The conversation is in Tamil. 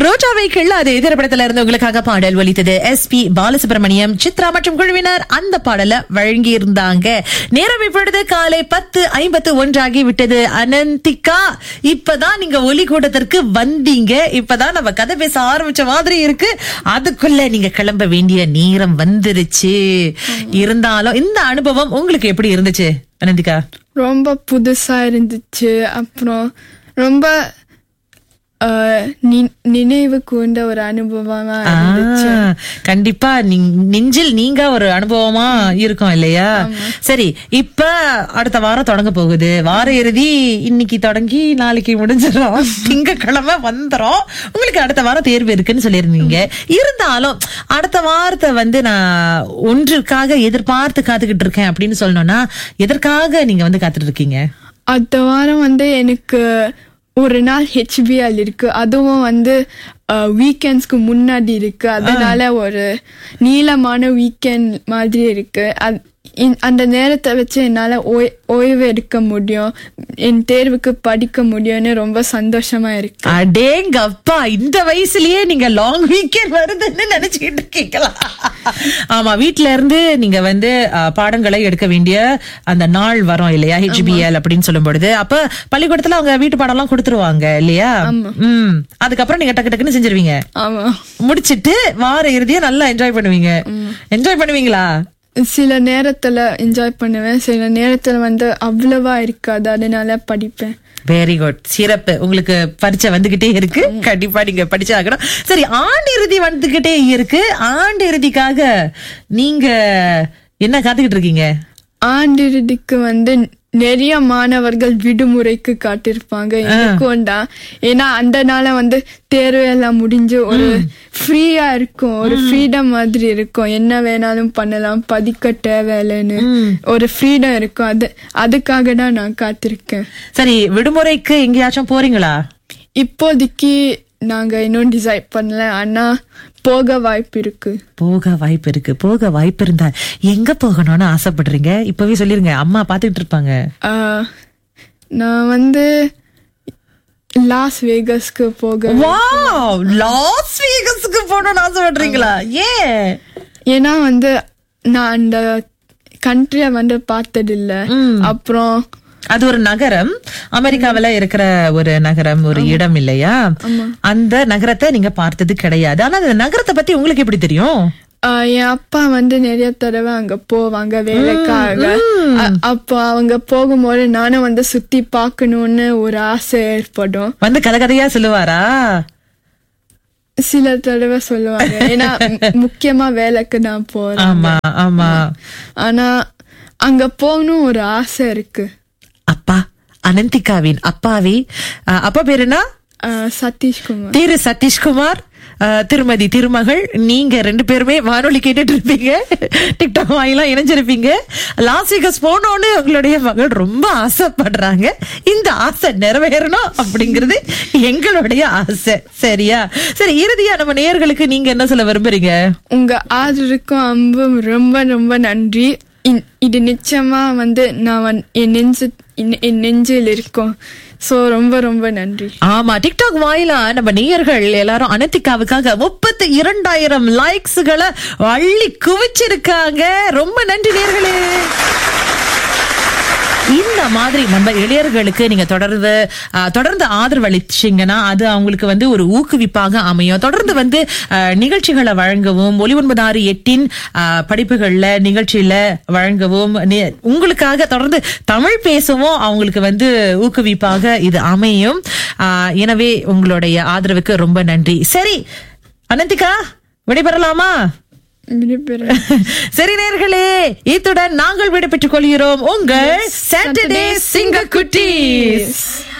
ரோஜாவை கிள்ளாது திரைப்படத்துல இருந்து உங்களுக்காக பாடல் ஒலித்தது எஸ் பி பாலசுப்ரமணியம் சித்ரா மற்றும் குழுவினர் அந்த பாடலை வழங்கி இருந்தாங்க நேரம் இப்பொழுது காலை பத்து ஐம்பத்து ஒன்றாகி விட்டது அனந்திகா இப்பதான் நீங்க ஒலி கூட்டத்திற்கு வந்தீங்க இப்பதான் நம்ம கதை பேச ஆரம்பிச்ச மாதிரி இருக்கு அதுக்குள்ள நீங்க கிளம்ப வேண்டிய நேரம் வந்துருச்சு இருந்தாலும் இந்த அனுபவம் உங்களுக்கு எப்படி இருந்துச்சு அனந்திகா ரொம்ப புதுசா இருந்துச்சு அப்புறம் ரொம்ப அஹ், நி- நினைவு கூர்ந்த ஒரு அனுபவமா இருந்துச்சு ஆ, கண்டிப்பா நீ- நெஞ்சில் நீங்க ஒரு அனுபவமா இருக்கும் இல்லையா சரி இப்ப அடுத்த வாரம் தொடங்க போகுது வார இறுதி இன்னைக்கு தொடங்கி நாளைக்கு முடிஞ்சிடும் திங்கக்கிழமை வந்துரும் உங்களுக்கு அடுத்த வாரம் தேர்வு இருக்குன்னு சொல்லியிருந்தீங்க இருந்தாலும் அடுத்த வாரத்தை வந்து நான் ஒன்றுக்காக எதிர்பார்த்து காத்துக்கிட்டு இருக்கேன் அப்படின்னு சொல்லணும்னா எதற்காக நீங்க வந்து காத்துட்டு இருக்கீங்க அடுத்த வாரம் வந்து எனக்கு ஒரு நாள் ஹெச்பிஎல் இருக்கு அதுவும் வந்து வீக்கெண்ட்ஸ்க்கு முன்னாடி இருக்கு அதனால ஒரு நீளமான வீக்கெண்ட் மாதிரி இருக்கு அது- இந்- அந்த நேரத்தை வச்சு என்னால ஓய்- ஓய்வு எடுக்க முடியும் என் தேர்வுக்கு படிக்க முடியும்னு ரொம்ப சந்தோஷமா இருக்கு அடேங்கப்பா இந்த வயசுலயே நீங்க லாங் வீக்கெண்ட் வருதுன்னு நினைச்சுக்கிட்டு இருக்கீங்களா ஆமா வீட்ல இருந்து நீங்க வந்து அஹ், பாடங்களை எடுக்க வேண்டிய அந்த நாள் வரும் இல்லையா ஹெச்பிஎல் அப்படின்னு சொல்லும் பொழுது அப்ப பள்ளிக்கூடத்துல அவங்க வீட்டு பாடம் எல்லாம் கொடுத்துருவாங்க இல்லையா ம் அதுக்கப்புறம் நீங்க டக்கு டக்குன்னு செஞ்சிருவீங்க ஆமா முடிச்சிட்டு வார இறுதியா நல்லா என்ஜாய் பண்ணுவீங்க என்ஜாய் பண்ணுவீங்களா சில நேரத்துல என்ஜாய் பண்ணுவேன் சில நேரத்துல வந்து அவ்வளவா இருக்காது அதனால படிப்பேன் வெரி குட் சிறப்பு உங்களுக்கு பரீட்சை வந்துகிட்டே இருக்கு கண்டிப்பா நீங்க படிச்சாகணும் சரி ஆண்டு இறுதி வந்துகிட்டே இருக்கு ஆண்டு இறுதிக்காக நீங்க என்ன காத்துக்கிட்டு இருக்கீங்க ஆண்டிறுதிக்கு வந்து நிறைய மாணவர்கள் விடுமுறைக்கு காட்டிருப்பாங்க எனக்கும் தான் ஏன்னா அந்த நாள வந்து தேர்வு எல்லாம் முடிஞ்சு ஒரு ஃப்ரீயா இருக்கும் ஒரு ஃப்ரீடம் மாதிரி இருக்கும் என்ன வேணாலும் பண்ணலாம் படிக்க தேவையில்லைன்னு ஒரு ஃப்ரீடம் இருக்கும் அது அதுக்காக தான் நான் காத்திருக்கேன் சரி விடுமுறைக்கு எங்கேயாச்சும் போறீங்களா இப்போதைக்கு நாங்க இன்னும் டிசைட் பண்ணல ஆனா போக வாய்ப்பு இருக்கு போக வாய்ப்பு இருக்கு போக வாய்ப்பு இருந்தா எங்க போகணும்னு ஆசைப்படுறீங்க இப்பவே சொல்லிருங்க அம்மா பாத்துக்கிட்டு இருப்பாங்க ஆஹ், நான் வந்து லாஸ் வேகஸ்க்கு போக வாவ் லாஸ் வேகஸ்க்கு போகணும்னு ஆசைப்படுறீங்களா ஏன் ஏன்னா வந்து நான் அந்த கண்ட்ரிய வந்து பார்த்ததில்ல அப்புறம் அது ஒரு நகரம் அமெரிக்காவில இருக்கிற ஒரு நகரம் ஒரு இடம் இல்லையா அந்த நகரத்தை நீங்க பார்த்தது கிடையாது ஆனா அந்த நகரத்தை பத்தி உங்களுக்கு எப்படி தெரியும் ஆஹ், என் அப்பா வந்து நிறைய தடவை அங்க போவாங்க வேலைக்காக அ- அப்போ அவங்க போகும்போது நானும் வந்து சுத்தி பார்க்கணும்னு ஒரு ஆசை ஏற்படும் வந்து கதை கதையா சொல்லுவாரா சில தடவை சொல்லுவாங்க ஏன்னா மு- முக்கியமா வேலைக்கு நான் போறேன் ஆமா ஆமா ஆனா அங்க போகணும் ஒரு ஆசை இருக்கு அப்பா அனந்திகாவின் அப்பாவி அஹ், அப்பா பேரு என்ன ஆஹ், சதீஷ்குமார் திரு சதீஷ்குமார் அஹ், திருமதி திருமகள் நீங்க ரெண்டு பேருமே வானொலி கேட்டுட்டு இருப்பீங்க டிக்டாக் வாயிலாம் இணைஞ்சிருப்பீங்க லாஸ் வேகஸ் போனோன்னு உங்களுடைய மகள் ரொம்ப ஆசைப்படுறாங்க இந்த ஆசை நிறைவேறணும் அப்படிங்கிறது எங்களுடைய ஆசை சரியா சரி இறுதியா நம்ம நேயர்களுக்கு நீங்க என்ன சொல்ல விரும்புறீங்க உங்க ஆதரவுக்கும் அன்பும் ரொம்ப ரொம்ப நன்றி இ- இது நிச்சயமா வந்து நான் வந்து என் நெஞ்சு என் என் நெஞ்சில் இருக்கும் சோ ரொம்ப ரொம்ப நன்றி ஆமா டிக்டாக் வாயிலா நம்ம நேயர்கள் எல்லாரும் அனந்திகாவுக்காக முப்பத்தி இரண்டாயிரம் லைக்ஸ்களை அள்ளி குவிச்சிருக்காங்க ரொம்ப நன்றி நேயர்களே இந்த மாதிரி நம்ம இளையர்களுக்கு நீங்க தொடர்ந்து ஆஹ், தொடர்ந்து ஆதரவு அளிச்சீங்கன்னா அது அவங்களுக்கு வந்து ஒரு ஊக்குவிப்பாக அமையும் தொடர்ந்து வந்து ஆஹ், நிகழ்ச்சிகளை வழங்கவும் ஒலி ஒன்பது ஆறு எட்டின் ஆஹ், படிப்புகள்ல நிகழ்ச்சியில வழங்கவும் நி- உங்களுக்காக தொடர்ந்து தமிழ் பேசவும் அவங்களுக்கு வந்து ஊக்குவிப்பாக இது அமையும் ஆஹ், எனவே உங்களுடைய ஆதரவுக்கு ரொம்ப நன்றி சரி அனந்திகா விடைபெறலாமா விடைபெறுகிறேன். சரி நேர்களே இத்துடன் நாங்கள் விடைபெற்றுக் கொள்கிறோம் உங்கள் சாட்டர்டே சிங்க குட்டீஸ்